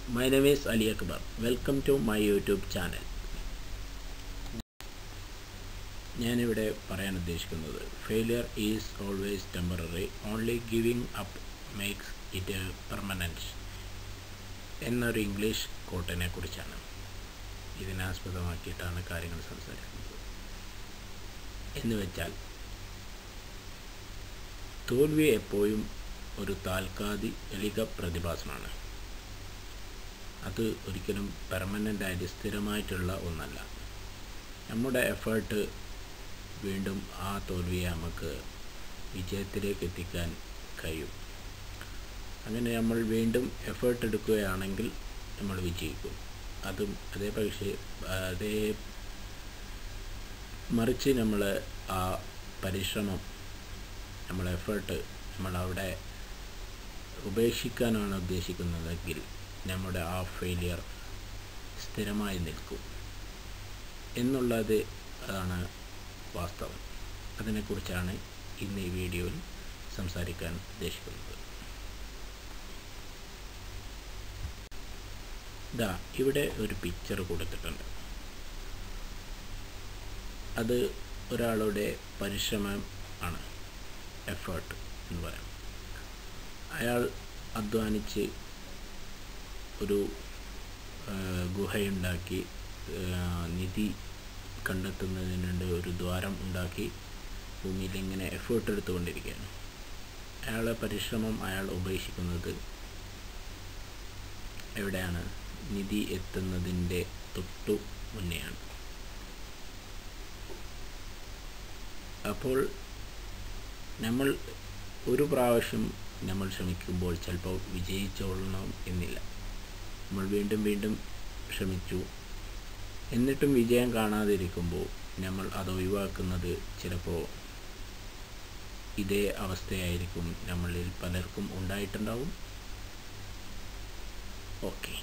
My name is Ali Akbar. Welcome to my YouTube channel. ഞാനിവിടെ പറയാൻ ഉദ്ദേശിക്കുന്നത് failure is always temporary only giving up makes it permanent എന്നൊരു English കോട്ടിനെ കുറിച്ചാണ് ഇതിനാസ്പദമാക്കിയിട്ടാണ് കാര്യങ്ങൾ സംസാരിക്കുന്നത് എന്ന് വെച്ചാൽ തോൽവി എപ്പോഴും ഒരു താൽക്കാലിക പ്രതിഭാസമാണ് അത് ഒരിക്കലും പെർമനൻ്റ് ആയിട്ട് സ്ഥിരമായിട്ടുള്ള ഒന്നല്ല നമ്മുടെ എഫേർട്ട് വീണ്ടും ആ തോൽവിയെ നമുക്ക് വിജയത്തിലേക്ക് എത്തിക്കാൻ കഴിയും അങ്ങനെ നമ്മൾ വീണ്ടും എഫേർട്ട് എടുക്കുകയാണെങ്കിൽ നമ്മൾ വിജയിക്കും അതും അതേ പക്ഷേ അതേ മറിച്ച് നമ്മൾ ആ പരിശ്രമം നമ്മൾ എഫേർട്ട് നമ്മളവിടെ ഉപേക്ഷിക്കാനാണ് ഉദ്ദേശിക്കുന്നതെങ്കിൽ നമ്മുടെ ആ ഫെയിലിയർ സ്ഥിരമായി നിൽക്കും എന്നുള്ളത് അതാണ് വാസ്തവം അതിനെക്കുറിച്ചാണ് ഇന്ന് ഈ വീഡിയോയിൽ സംസാരിക്കാൻ ഉദ്ദേശിക്കുന്നത് ഇതാ ഇവിടെ ഒരു പിക്ചർ കൊടുത്തിട്ടുണ്ട് അത് ഒരാളുടെ പരിശ്രമം ആണ് എഫേർട്ട് എന്ന് പറയാം അയാൾ അധ്വാനിച്ച് ഒരു ഗുഹയുണ്ടാക്കി നിധി കണ്ടെത്തുന്നതിനുണ്ട് ഒരു ദ്വാരം ഉണ്ടാക്കി ഭൂമിയിൽ ഇങ്ങനെ എഫേർട്ട് എടുത്തുകൊണ്ടിരിക്കുകയാണ് അയാളെ പരിശ്രമം അയാൾ ഉപേക്ഷിക്കുന്നത് എവിടെയാണ് നിധി എത്തുന്നതിൻ്റെ തൊട്ടു മുന്നെയാണ് അപ്പോൾ നമ്മൾ ഒരു പ്രാവശ്യം നമ്മൾ ശ്രമിക്കുമ്പോൾ ചിലപ്പോൾ വിജയിച്ചോളണം എന്നില്ല നമ്മൾ വീണ്ടും വീണ്ടും ശ്രമിച്ചു എന്നിട്ടും വിജയം കാണാതിരിക്കുമ്പോൾ നമ്മൾ അത് ഒഴിവാക്കുന്നത് ചിലപ്പോൾ ഇതേ അവസ്ഥയായിരിക്കും നമ്മളിൽ പലർക്കും ഉണ്ടായിട്ടുണ്ടാവും ഓക്കെ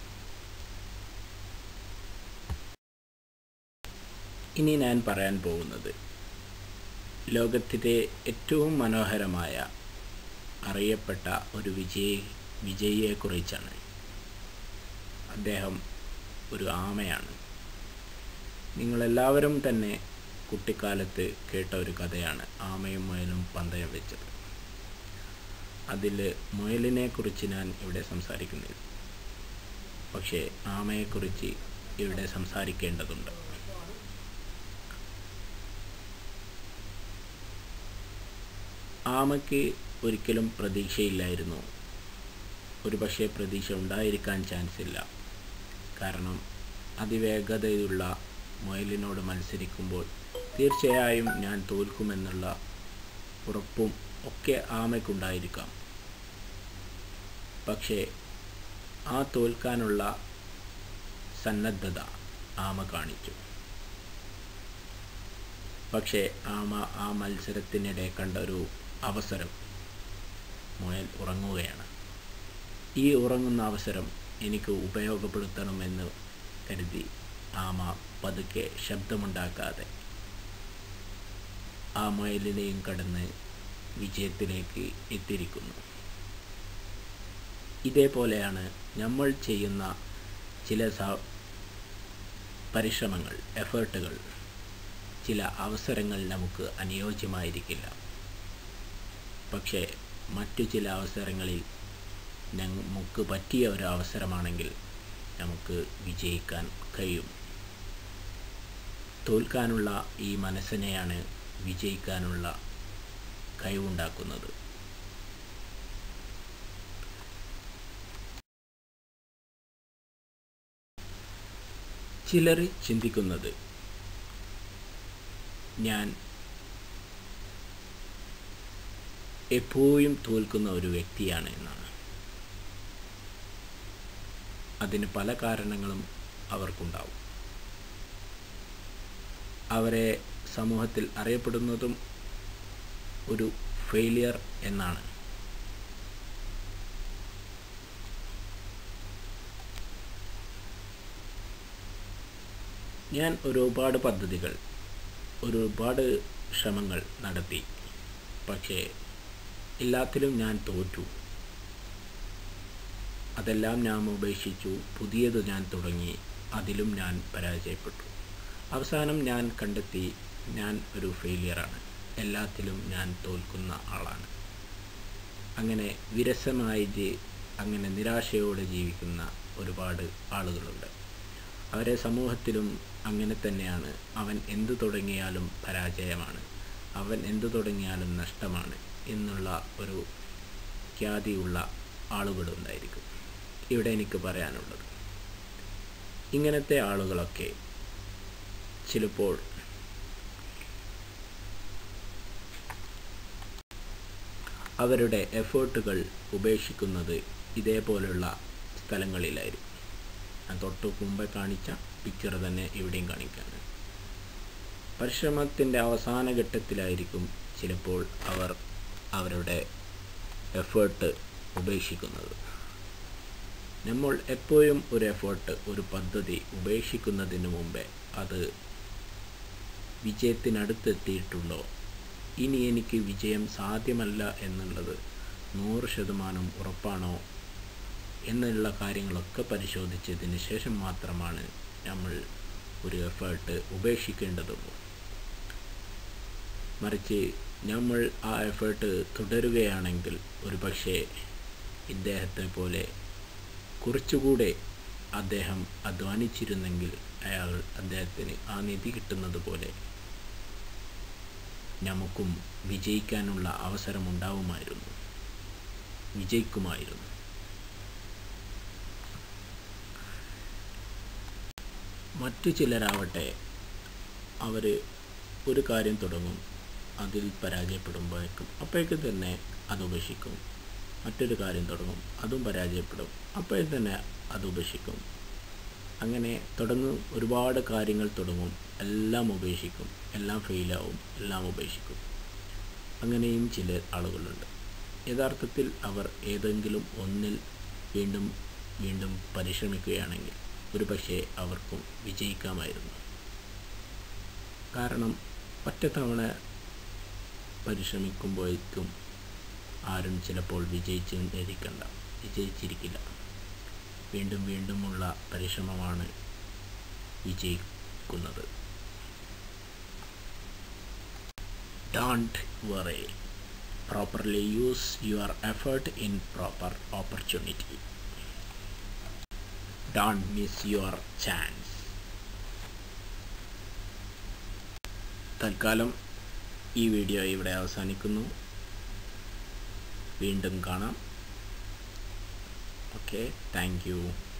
ഇനി ഞാൻ പറയാൻ പോകുന്നത് ലോകത്തിലെ ഏറ്റവും മനോഹരമായ അറിയപ്പെട്ട ഒരു വിജയി വിജയിയെക്കുറിച്ചാണ് അദ്ദേഹം ഒരു ആമയാണ് നിങ്ങളെല്ലാവരും തന്നെ കുട്ടിക്കാലത്ത് കേട്ട ഒരു കഥയാണ് ആമയും മുയലും പന്തയം വെച്ചത് അതിൽ മുയലിനെ കുറിച്ച് ഞാൻ ഇവിടെ സംസാരിക്കുന്നില്ല പക്ഷേ ആമയെക്കുറിച്ച് ഇവിടെ സംസാരിക്കേണ്ടതുണ്ട് ആമയ്ക്ക് ഒരിക്കലും പ്രതീക്ഷയില്ലായിരുന്നു ഒരു പക്ഷേ പ്രതീക്ഷ ഉണ്ടായിരിക്കാൻ ചാൻസ് ഇല്ല കാരണം അതിവേഗതയുള്ള മുയലിനോട് മത്സരിക്കുമ്പോൾ തീർച്ചയായും ഞാൻ തോൽക്കുമെന്നുള്ള ഉറപ്പും ഒക്കെ ആമയ്ക്കുണ്ടായിരിക്കാം പക്ഷേ ആ തോൽക്കാനുള്ള സന്നദ്ധത ആമ കാണിച്ചു പക്ഷേ ആമ ആ മത്സരത്തിനിടെ കണ്ട ഒരു അവസരം മുയൽ ഉറങ്ങുകയാണ് ഈ ഉറങ്ങുന്ന അവസരം എനിക്ക് ഉപയോഗപ്പെടുത്തണമെന്ന് കരുതി ആമ പതുക്കെ ശബ്ദമുണ്ടാക്കാതെ ആ മുയലിനെയും കടന്ന് വിജയത്തിലേക്ക് എത്തിയിരിക്കുന്നു ഇതേപോലെയാണ് നമ്മൾ ചെയ്യുന്ന ചില പരിശ്രമങ്ങൾ എഫേർട്ടുകൾ ചില അവസരങ്ങൾ നമുക്ക് അനുയോജ്യമായിരിക്കില്ല പക്ഷേ മറ്റു ചില അവസരങ്ങളിൽ നമുക്ക് പറ്റിയ ഒരു അവസരമാണെങ്കിൽ നമുക്ക് വിജയിക്കാൻ കഴിയും തോൽക്കാനുള്ള ഈ മനസ്സിനെയാണ് വിജയിക്കാനുള്ള കഴിവുണ്ടാക്കുന്നത് ചിലർ ചിന്തിക്കുന്നത് ഞാൻ എപ്പോഴും തോൽക്കുന്ന ഒരു വ്യക്തിയാണ് എന്നാണ് അതിന് പല കാരണങ്ങളും അവർക്കുണ്ടാവും അവരെ സമൂഹത്തിൽ അറിയപ്പെടുന്നതും ഒരു ഫെയിലിയർ എന്നാണ് ഞാൻ ഒരുപാട് പദ്ധതികൾ ഒരുപാട് ശ്രമങ്ങൾ നടത്തി പക്ഷേ എല്ലാത്തിലും ഞാൻ തോറ്റു അതെല്ലാം ഞാൻ ഉപേക്ഷിച്ചു പുതിയത് ഞാൻ തുടങ്ങി അതിലും ഞാൻ പരാജയപ്പെട്ടു അവസാനം ഞാൻ കണ്ടെത്തി ഞാൻ ഒരു ഫെയിലിയറാണ് എല്ലാത്തിലും ഞാൻ തോൽക്കുന്ന ആളാണ് അങ്ങനെ വിരസമായി ജീ- അങ്ങനെ നിരാശയോടെ ജീവിക്കുന്ന ഒരുപാട് ആളുകളുണ്ട് അവരെ സമൂഹത്തിലും അങ്ങനെ തന്നെയാണ് അവൻ എന്തു തുടങ്ങിയാലും പരാജയമാണ് അവൻ എന്തു തുടങ്ങിയാലും നഷ്ടമാണ് എന്നുള്ള ഒരു ഖ്യാതിയുള്ള ആളുകളുണ്ടായിരിക്കും ഇവിടെ എനിക്ക് പറയാനുള്ളത് ഇങ്ങനത്തെ ആളുകളൊക്കെ ചിലപ്പോൾ അവരുടെ എഫേർട്ടുകൾ ഉപേക്ഷിക്കുന്നത് ഇതേപോലുള്ള സ്ഥലങ്ങളിലായിരിക്കും ഞാൻ തൊട്ട് മുമ്പേ കാണിച്ച പിക്ചർ തന്നെ ഇവിടെയും കാണിക്കാണ് പരിശ്രമത്തിൻ്റെ അവസാന ഘട്ടത്തിലായിരിക്കും ചിലപ്പോൾ അവർ അവരുടെ എഫേർട്ട് ഉപേക്ഷിക്കുന്നത് നമ്മൾ എപ്പോഴും ഒരു എഫേർട്ട് ഒരു പദ്ധതി ഉപേക്ഷിക്കുന്നതിന് മുമ്പേ അത് വിജയത്തിനടുത്തെത്തിയിട്ടുണ്ടോ ഇനി എനിക്ക് വിജയം സാധ്യമല്ല എന്നുള്ളത് നൂറ് ശതമാനം ഉറപ്പാണോ എന്നുള്ള കാര്യങ്ങളൊക്കെ പരിശോധിച്ചതിന് ശേഷം മാത്രമാണ് നമ്മൾ ഒരു എഫേർട്ട് ഉപേക്ഷിക്കേണ്ടതുള്ളൂ മറിച്ച് നമ്മൾ ആ എഫേർട്ട് തുടരുകയാണെങ്കിൽ ഒരു പക്ഷേ ഇദ്ദേഹത്തെ പോലെ കുറച്ചുകൂടെ അദ്ദേഹം അധ്വാനിച്ചിരുന്നെങ്കിൽ അയാൾ അദ്ദേഹത്തിന് ആ നിധി കിട്ടുന്നത് പോലെ നമുക്കും വിജയിക്കാനുള്ള അവസരമുണ്ടാവുമായിരുന്നു വിജയിക്കുമായിരുന്നു മറ്റു ചിലരാവട്ടെ അവർ ഒരു കാര്യം തുടങ്ങും അതിൽ പരാജയപ്പെടുമ്പോഴേക്കും അപ്പോഴേക്കും തന്നെ അത് ഉപേക്ഷിക്കും മറ്റൊരു കാര്യം തുടങ്ങും അതും പരാജയപ്പെടും അപ്പോഴേക്കും തന്നെ അത് ഉപേക്ഷിക്കും അങ്ങനെ തുടങ്ങും ഒരുപാട് കാര്യങ്ങൾ തുടങ്ങും എല്ലാം ഉപേക്ഷിക്കും എല്ലാം ഫെയിലാവും എല്ലാം ഉപേക്ഷിക്കും അങ്ങനെയും ചില ആളുകളുണ്ട് യഥാർത്ഥത്തിൽ അവർ ഏതെങ്കിലും ഒന്നിൽ വീണ്ടും വീണ്ടും പരിശ്രമിക്കുകയാണെങ്കിൽ ഒരു പക്ഷേ അവർക്കും വിജയിക്കാമായിരുന്നു കാരണം ഒറ്റത്തവണ പരിശ്രമിക്കുമ്പോഴേക്കും ആരും ചിലപ്പോൾ വിജയിച്ചിരിക്കണ്ട വിജയിച്ചിരിക്കില്ല വീണ്ടും വീണ്ടുമുള്ള പരിശ്രമമാണ് വിജയിക്കുന്നത് don't worry properly use your effort in proper opportunity don't miss your chance തൽക്കാലം ഈ വീഡിയോ ഇവിടെ അവസാനിക്കുന്നു വീണ്ടും കാണാം ഓക്കെ താങ്ക് യു